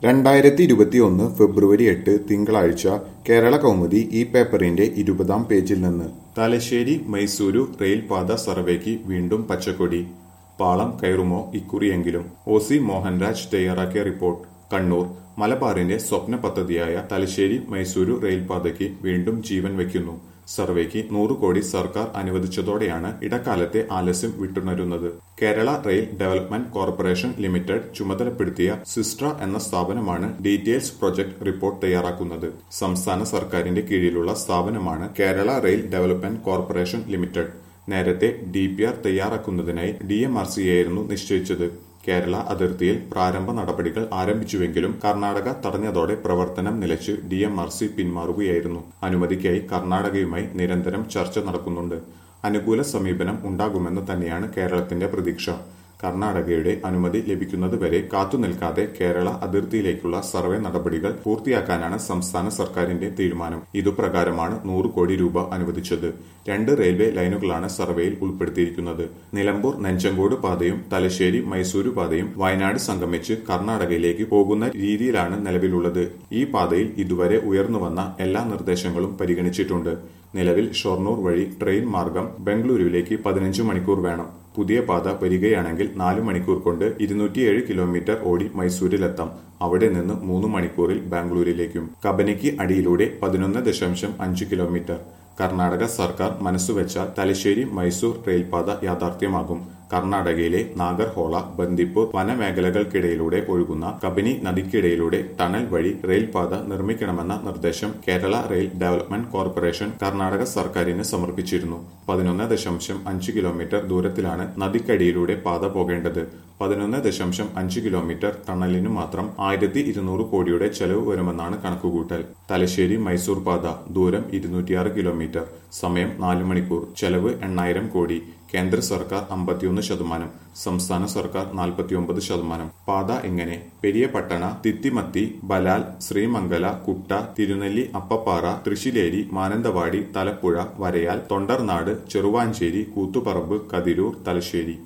രണ്ടായിരത്തി ഇരുപത്തിയൊന്ന് ഫെബ്രുവരി എട്ട് തിങ്കളാഴ്ച കേരള കൗമുദി ഈ പേപ്പറിന്റെ ഇരുപതാം പേജിൽ നിന്ന് തലശ്ശേരി മൈസൂരു റെയിൽപാത സർവേക്ക് വീണ്ടും പച്ചക്കൊടി പാളം കയറുമോ ഇക്കുറിയെങ്കിലും ഒ സി മോഹൻരാജ് തയ്യാറാക്കിയ റിപ്പോർട്ട് കണ്ണൂർ മലബാറിന്റെ സ്വപ്ന പദ്ധതിയായ തലശ്ശേരി മൈസൂരു റെയിൽപാതയ്ക്ക് വീണ്ടും ജീവൻ വയ്ക്കുന്നു സർവേക്ക് നൂറ് കോടി സർക്കാർ അനുവദിച്ചതോടെയാണ് ഇടക്കാലത്തെ ആലസ്യം വിട്ടുണരുന്നത് Kerala rail development corporation limited ചുമതലപ്പെടുത്തിയ സിസ്ട്ര എന്ന സ്ഥാപനമാണ് ഡീറ്റെയിൽസ് പ്രൊജക്ട് റിപ്പോർട്ട് തയ്യാറാക്കുന്നത് സംസ്ഥാന സർക്കാരിന്റെ കീഴിലുള്ള സ്ഥാപനമാണ് Kerala rail development corporation limited നേരത്തെ ഡി പി ആർ തയ്യാറാക്കുന്നതിനായി ഡി എം ആർ സിയായിരുന്നു നിശ്ചയിച്ചത് കേരള അതിർത്തിയിൽ പ്രാരംഭ നടപടികൾ ആരംഭിച്ചുവെങ്കിലും കർണാടക തടഞ്ഞതോടെ പ്രവർത്തനം നിലച്ച് ഡി എം ആർ സി പിന്മാറുകയായിരുന്നു അനുമതിക്കായി കർണാടകയുമായി നിരന്തരം ചർച്ച നടക്കുന്നുണ്ട് അനുകൂല സമീപനം ഉണ്ടാകുമെന്ന് തന്നെയാണ് കേരളത്തിന്റെ പ്രതീക്ഷ കർണാടകയുടെ അനുമതി ലഭിക്കുന്നതുവരെ കാത്തുനിൽക്കാതെ കേരള അതിർത്തിയിലേക്കുള്ള സർവേ നടപടികൾ പൂർത്തിയാക്കാനാണ് സംസ്ഥാന സർക്കാരിന്റെ തീരുമാനം ഇതുപ്രകാരമാണ് നൂറ് കോടി രൂപ അനുവദിച്ചത് രണ്ട് റെയിൽവേ ലൈനുകളാണ് സർവേയിൽ ഉൾപ്പെടുത്തിയിരിക്കുന്നത് നിലമ്പൂർ നെഞ്ചങ്കോട് പാതയും തലശ്ശേരി മൈസൂരു പാതയും വയനാട് സംഗമിച്ച് കർണാടകയിലേക്ക് പോകുന്ന രീതിയിലാണ് നിലവിലുള്ളത് ഈ പാതയിൽ ഇതുവരെ ഉയർന്നുവന്ന എല്ലാ നിർദ്ദേശങ്ങളും പരിഗണിച്ചിട്ടുണ്ട് നിലവിൽ ഷൊർണൂർ വഴി ട്രെയിൻ മാർഗം ബംഗളൂരുവിലേക്ക് പതിനഞ്ച് മണിക്കൂർ വേണം പുതിയ പാത വരികയാണെങ്കിൽ നാല് മണിക്കൂർ കൊണ്ട് ഇരുന്നൂറ്റിയേഴ് കിലോമീറ്റർ ഓടി മൈസൂരിലെത്താം അവിടെ നിന്ന് മൂന്ന് മണിക്കൂറിൽ ബാംഗ്ലൂരിലേക്കും കബനിക്ക് അടിയിലൂടെ പതിനൊന്ന് ദശാംശം അഞ്ച് കിലോമീറ്റർ കർണാടക സർക്കാർ മനസ്സുവെച്ചാൽ തലശ്ശേരി മൈസൂർ റെയിൽപാത യാഥാർത്ഥ്യമാകും കർണാടകയിലെ നാഗർഹോള ബന്ദിപ്പൂർ വനമേഖലകൾക്കിടയിലൂടെ ഒഴുകുന്ന കബനി നദിക്കിടയിലൂടെ ടണൽ വഴി റെയിൽപാത നിർമ്മിക്കണമെന്ന നിർദ്ദേശം Kerala rail development corporation Karnataka സർക്കാരിന് സമർപ്പിച്ചിരുന്നു പതിനൊന്ന് ദശാംശം അഞ്ച് കിലോമീറ്റർ ദൂരത്തിലാണ് നദിക്കടിയിലൂടെ പാത പോകേണ്ടത് പതിനൊന്ന് ദശാംശം അഞ്ച് കിലോമീറ്റർ ടണലിന് മാത്രം ആയിരത്തി ഇരുന്നൂറ് കോടിയുടെ ചെലവ് വരുമെന്നാണ് കണക്കുകൂട്ടൽ തലശ്ശേരി മൈസൂർ പാത ദൂരം ഇരുന്നൂറ്റിയാറ് കിലോമീറ്റർ സമയം നാല് മണിക്കൂർ ചെലവ് എണ്ണായിരം കോടി കേന്ദ്ര സർക്കാർ അമ്പത്തിയൊന്ന് ശതമാനം സംസ്ഥാന സർക്കാർ നാൽപ്പത്തിയൊമ്പത് ശതമാനം പാത ഇങ്ങനെ പെരിയ പട്ടണ തിത്തിമത്തി ബലാൽ ശ്രീമംഗല കുട്ട തിരുനെല്ലി അപ്പപ്പാറ തൃശ്ശിലേരി മാനന്തവാടി തലപ്പുഴ വരയാൽ തൊണ്ടർനാട് ചെറുവാഞ്ചേരി കൂത്തുപറമ്പ് കതിരൂർ തലശ്ശേരി